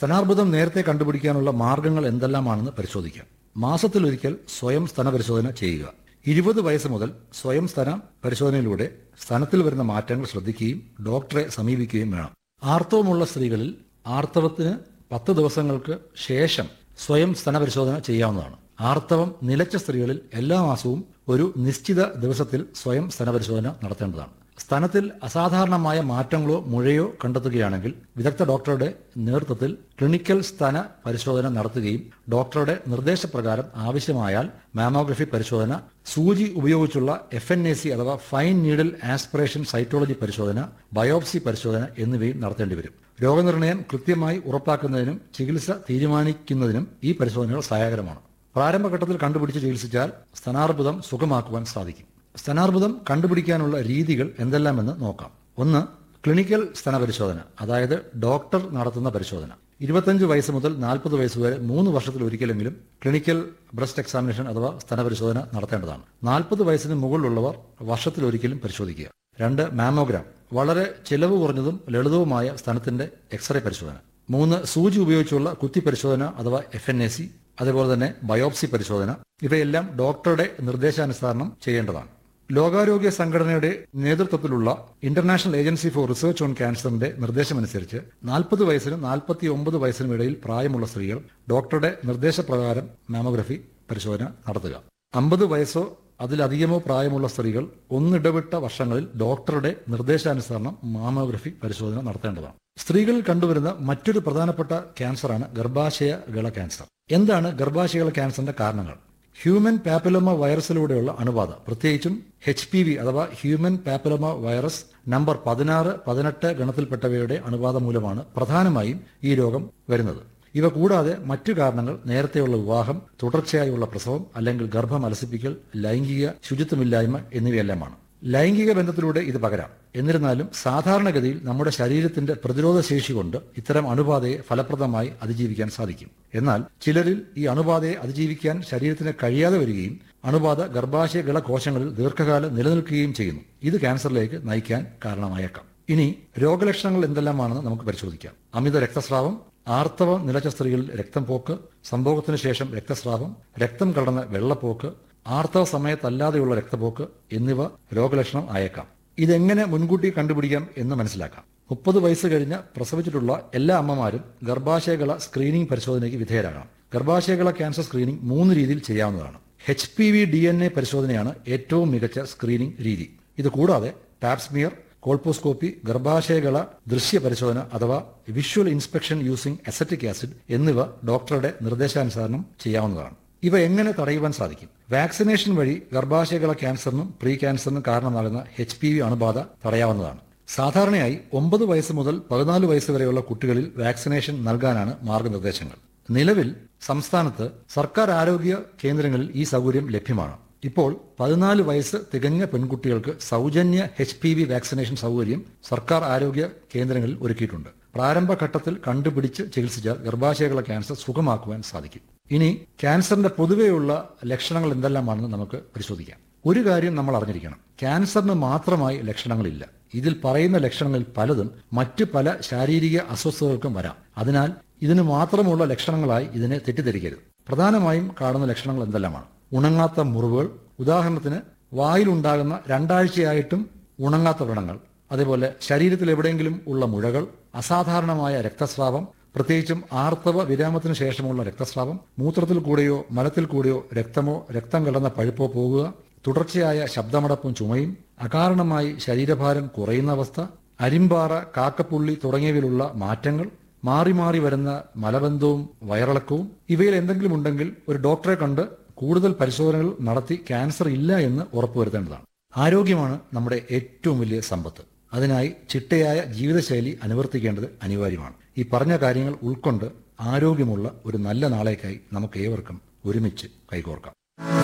സ്തനാർബുദം നേരത്തെ കണ്ടുപിടിക്കാനുള്ള മാർഗങ്ങൾ എന്തെല്ലാമാണെന്ന് പരിശോധിക്കാം മാസത്തിലൊരിക്കൽ സ്വയം സ്തന പരിശോധന ചെയ്യുക ഇരുപത് വയസ്സ് മുതൽ സ്വയം സ്തന പരിശോധനയിലൂടെ സ്തനത്തിൽ വരുന്ന മാറ്റങ്ങൾ ശ്രദ്ധിക്കുകയും ഡോക്ടറെ സമീപിക്കുകയും വേണം ആർത്തവമുള്ള സ്ത്രീകളിൽ ആർത്തവത്തിന് പത്ത് ദിവസങ്ങൾക്ക് ശേഷം സ്വയം സ്തന പരിശോധന ചെയ്യാവുന്നതാണ് ആർത്തവം നിലച്ച സ്ത്രീകളിൽ എല്ലാ മാസവും ഒരു നിശ്ചിത ദിവസത്തിൽ സ്വയം സ്തന പരിശോധന നടത്തേണ്ടതാണ് സ്തനത്തിൽ അസാധാരണമായ മാറ്റങ്ങളോ മുഴയോ കണ്ടെത്തുകയാണെങ്കിൽ വിദഗ്ധ ഡോക്ടറുടെ നേതൃത്വത്തിൽ ക്ലിനിക്കൽ സ്തന പരിശോധന നടത്തുകയും ഡോക്ടറുടെ നിർദ്ദേശപ്രകാരം ആവശ്യമായാൽ മാമോഗ്രഫി പരിശോധന സൂചി ഉപയോഗിച്ചുള്ള എഫ് എൻ എ സി അഥവാ ഫൈൻ നീഡിൽ ആസ്പിറേഷൻ സൈറ്റോളജി പരിശോധന ബയോപ്സി പരിശോധന എന്നിവയും നടത്തേണ്ടി വരും രോഗനിർണയം കൃത്യമായി ഉറപ്പാക്കുന്നതിനും ചികിത്സ തീരുമാനിക്കുന്നതിനും ഈ പരിശോധനകൾ സഹായകരമാണ് പ്രാരംഭഘട്ടത്തിൽ കണ്ടുപിടിച്ച് ചികിത്സിച്ചാൽ സ്തനാർബുദം സുഖമാക്കുവാൻ സാധിക്കും സ്തനാർബുദം കണ്ടുപിടിക്കാനുള്ള രീതികൾ എന്തെല്ലാമെന്ന് നോക്കാം ഒന്ന് ക്ലിനിക്കൽ സ്തന പരിശോധന അതായത് ഡോക്ടർ നടത്തുന്ന പരിശോധന ഇരുപത്തഞ്ച് വയസ്സ് മുതൽ നാൽപ്പത് വയസ്സ് വരെ മൂന്ന് വർഷത്തിൽ ഒരിക്കലെങ്കിലും ക്ലിനിക്കൽ ബ്രസ്റ്റ് എക്സാമിനേഷൻ അഥവാ സ്തന പരിശോധന നടത്തേണ്ടതാണ് നാൽപ്പത് വയസ്സിന് മുകളിലുള്ളവർ വർഷത്തിലൊരിക്കലും പരിശോധിക്കുക രണ്ട് മാമോഗ്രാം വളരെ ചെലവ് കുറഞ്ഞതും ലളിതവുമായ സ്തനത്തിന്റെ എക്സ്റേ പരിശോധന മൂന്ന് സൂചി ഉപയോഗിച്ചുള്ള കുത്തി പരിശോധന അഥവാ എഫ് എൻ എ സി അതേപോലെ തന്നെ ബയോപ്സി പരിശോധന ഇവയെല്ലാം ഡോക്ടറുടെ നിർദ്ദേശാനുസരണം ചെയ്യേണ്ടതാണ് ലോകാരോഗ്യ സംഘടനയുടെ നേതൃത്വത്തിലുള്ള international agency for research on ക്യാൻസറിന്റെ നിർദ്ദേശമനുസരിച്ച് നാൽപ്പത് വയസ്സിനും നാൽപ്പത്തി ഒമ്പത് വയസ്സിനും ഇടയിൽ പ്രായമുള്ള സ്ത്രീകൾ ഡോക്ടറുടെ നിർദ്ദേശപ്രകാരം മാമോഗ്രഫി പരിശോധന നടത്തുക അമ്പത് വയസ്സോ അതിലധികമോ പ്രായമുള്ള സ്ത്രീകൾ ഒന്നിടവിട്ട വർഷങ്ങളിൽ ഡോക്ടറുടെ നിർദ്ദേശാനുസരണം മാമോഗ്രഫി പരിശോധന നടത്തേണ്ടതാണ് സ്ത്രീകളിൽ കണ്ടുവരുന്ന മറ്റൊരു പ്രധാനപ്പെട്ട ക്യാൻസറാണ് ഗർഭാശയ ഗള ക്യാൻസർ എന്താണ് ഗർഭാശയകള ക്യാൻസറിന്റെ കാരണങ്ങൾ ഹ്യൂമൻ പാപ്പിലോമ വൈറസിലൂടെയുള്ള അണുബാധ പ്രത്യേകിച്ചും എച്ച് പി വി അഥവാ ഹ്യൂമൻ പാപ്പിലോമ വൈറസ് നമ്പർ പതിനാറ് പതിനെട്ട് ഗണത്തിൽപ്പെട്ടവയുടെ അണുബാധ മൂലമാണ് പ്രധാനമായും ഈ രോഗം വരുന്നത് ഇവ കൂടാതെ മറ്റു കാരണങ്ങൾ നേരത്തെയുള്ള വിവാഹം തുടർച്ചയായുള്ള പ്രസവം അല്ലെങ്കിൽ ഗർഭം അലസിപ്പിക്കൽ ലൈംഗിക ശുചിത്വമില്ലായ്മ എന്നിവയെല്ലാമാണ് ലൈംഗിക ബന്ധത്തിലൂടെ ഇത് പകരാം എന്നിരുന്നാലും സാധാരണഗതിയിൽ നമ്മുടെ ശരീരത്തിന്റെ പ്രതിരോധ ശേഷി കൊണ്ട് ഇത്തരം അണുബാധയെ ഫലപ്രദമായി അതിജീവിക്കാൻ സാധിക്കും എന്നാൽ ചിലരിൽ ഈ അണുബാധയെ അതിജീവിക്കാൻ ശരീരത്തിന് കഴിയാതെ വരികയും അണുബാധ ഗർഭാശയ ഗള കോശങ്ങളിൽ ദീർഘകാലം നിലനിൽക്കുകയും ചെയ്യുന്നു ഇത് ക്യാൻസറിലേക്ക് നയിക്കാൻ കാരണമായേക്കാം ഇനി രോഗലക്ഷണങ്ങൾ എന്തെല്ലാമാണെന്ന് നമുക്ക് പരിശോധിക്കാം അമിത രക്തസ്രാവം ആർത്തവം നിലച്ച സ്ത്രീകളിൽ രക്തം പോക്ക് സംഭവത്തിന് ശേഷം രക്തസ്രാവം രക്തം കടന്ന വെള്ളപ്പോക്ക് ആർത്തവ സമയത്തല്ലാതെയുള്ള രക്തപോക്ക് എന്നിവ രോഗലക്ഷണം ആയേക്കാം ഇതെങ്ങനെ മുൻകൂട്ടി കണ്ടുപിടിക്കാം എന്ന് മനസ്സിലാക്കാം മുപ്പത് വയസ്സ് കഴിഞ്ഞ് പ്രസവിച്ചിട്ടുള്ള എല്ലാ അമ്മമാരും ഗർഭാശയകള സ്ക്രീനിംഗ് പരിശോധനയ്ക്ക് വിധേയരാകണം ഗർഭാശയകള ക്യാൻസർ സ്ക്രീനിംഗ് മൂന്ന് രീതിയിൽ ചെയ്യാവുന്നതാണ് H P V D N A പരിശോധനയാണ് ഏറ്റവും മികച്ച സ്ക്രീനിംഗ് രീതി ഇത് കൂടാതെ ടാപ്സ്മിയർ കോൾപ്പോസ്കോപ്പി ഗർഭാശയകള ദൃശ്യ പരിശോധന അഥവാ visual inspection using acetic acid എന്നിവ ഡോക്ടറുടെ നിർദ്ദേശാനുസരണം ചെയ്യാവുന്നതാണ് ഇവ എങ്ങനെ തടയുവാൻ സാധിക്കും വാക്സിനേഷൻ വഴി ഗർഭാശയകള ക്യാൻസറിനും പ്രീ ക്യാൻസറിനും കാരണമാകുന്ന എച്ച് പി വി അണുബാധ തടയാവുന്നതാണ് സാധാരണയായി ഒമ്പത് വയസ്സ് മുതൽ പതിനാല് വയസ്സ് വരെയുള്ള കുട്ടികളിൽ വാക്സിനേഷൻ നൽകാനാണ് മാർഗനിർദ്ദേശങ്ങൾ നിലവിൽ സംസ്ഥാനത്ത് സർക്കാർ ആരോഗ്യ കേന്ദ്രങ്ങളിൽ ഈ സൗകര്യം ലഭ്യമാണ് ഇപ്പോൾ പതിനാല് വയസ്സ് തികഞ്ഞ പെൺകുട്ടികൾക്ക് സൗജന്യ എച്ച് പി വി വാക്സിനേഷൻ സൗകര്യം സർക്കാർ ആരോഗ്യ കേന്ദ്രങ്ങളിൽ ഒരുക്കിയിട്ടുണ്ട് പ്രാരംഭഘട്ടത്തിൽ കണ്ടുപിടിച്ച് ചികിത്സിച്ചാൽ ഗർഭാശയകള ക്യാൻസർ സുഖമാക്കുവാൻ സാധിക്കും ഇനി ക്യാൻസറിന്റെ പൊതുവെയുള്ള ലക്ഷണങ്ങൾ എന്തെല്ലാമാണെന്ന് നമുക്ക് പരിശോധിക്കാം ഒരു കാര്യം നമ്മൾ അറിഞ്ഞിരിക്കണം ക്യാൻസറിന് മാത്രമായി ലക്ഷണങ്ങളില്ല ഇതിൽ പറയുന്ന ലക്ഷണങ്ങളിൽ പലതും മറ്റ് പല ശാരീരിക അസ്വസ്ഥതകൾക്കും വരാം അതിനാൽ ഇതിന് മാത്രമുള്ള ലക്ഷണങ്ങളായി ഇതിനെ തെറ്റിദ്ധരിക്കരുത് പ്രധാനമായും കാണുന്ന ലക്ഷണങ്ങൾ എന്തെല്ലാമാണ് ഉണങ്ങാത്ത മുറിവുകൾ ഉദാഹരണത്തിന് വായിലുണ്ടാകുന്ന രണ്ടാഴ്ചയായിട്ടും ഉണങ്ങാത്ത വ്രണങ്ങൾ അതേപോലെ ശരീരത്തിൽ എവിടെയെങ്കിലും ഉള്ള മുഴകൾ അസാധാരണമായ രക്തസ്രാവം പ്രത്യേകിച്ചും ആർത്തവ വിരാമത്തിന് ശേഷമുള്ള രക്തസ്രാവം മൂത്രത്തിൽ കൂടെയോ മലത്തിൽ കൂടെയോ രക്തമോ രക്തം കലർന്ന പഴുപ്പോ പോകുക തുടർച്ചയായ ശബ്ദമടപ്പും ചുമയും അകാരണമായി ശരീരഭാരം കുറയുന്ന അവസ്ഥ അരിമ്പാറ കാക്കപ്പുള്ളി തുടങ്ങിയവയിലുള്ള മാറ്റങ്ങൾ മാറി മാറി വരുന്ന മലബന്ധവും വയറിളക്കവും ഇവയിൽ എന്തെങ്കിലും ഉണ്ടെങ്കിൽ ഒരു ഡോക്ടറെ കണ്ട് കൂടുതൽ പരിശോധനകൾ നടത്തി ക്യാൻസർ ഇല്ല എന്ന് ഉറപ്പുവരുത്തേണ്ടതാണ് ആരോഗ്യമാണ് നമ്മുടെ ഏറ്റവും വലിയ സമ്പത്ത് അതിനായി ചിട്ടയായ ജീവിതശൈലി അനുവർത്തിക്കേണ്ടത് അനിവാര്യമാണ് ഈ പറഞ്ഞ കാര്യങ്ങൾ ഉൾക്കൊണ്ട് ആരോഗ്യമുള്ള ഒരു നല്ല നാളേക്കായി നമുക്ക് ഏവർക്കും ഒരുമിച്ച് കൈകോർക്കാം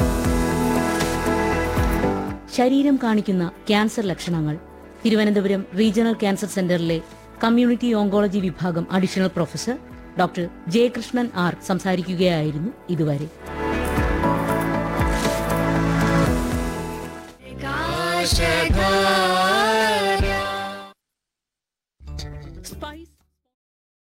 ശരീരം കാണിക്കുന്ന ക്യാൻസർ ലക്ഷണങ്ങൾ തിരുവനന്തപുരം റീജിയണൽ ക്യാൻസർ സെന്ററിലെ കമ്മ്യൂണിറ്റി ഓങ്കോളജി വിഭാഗം additional professor doctor Jayakrishnan R സംസാരിക്കുകയായിരുന്നു ഇതുവരെ Shaka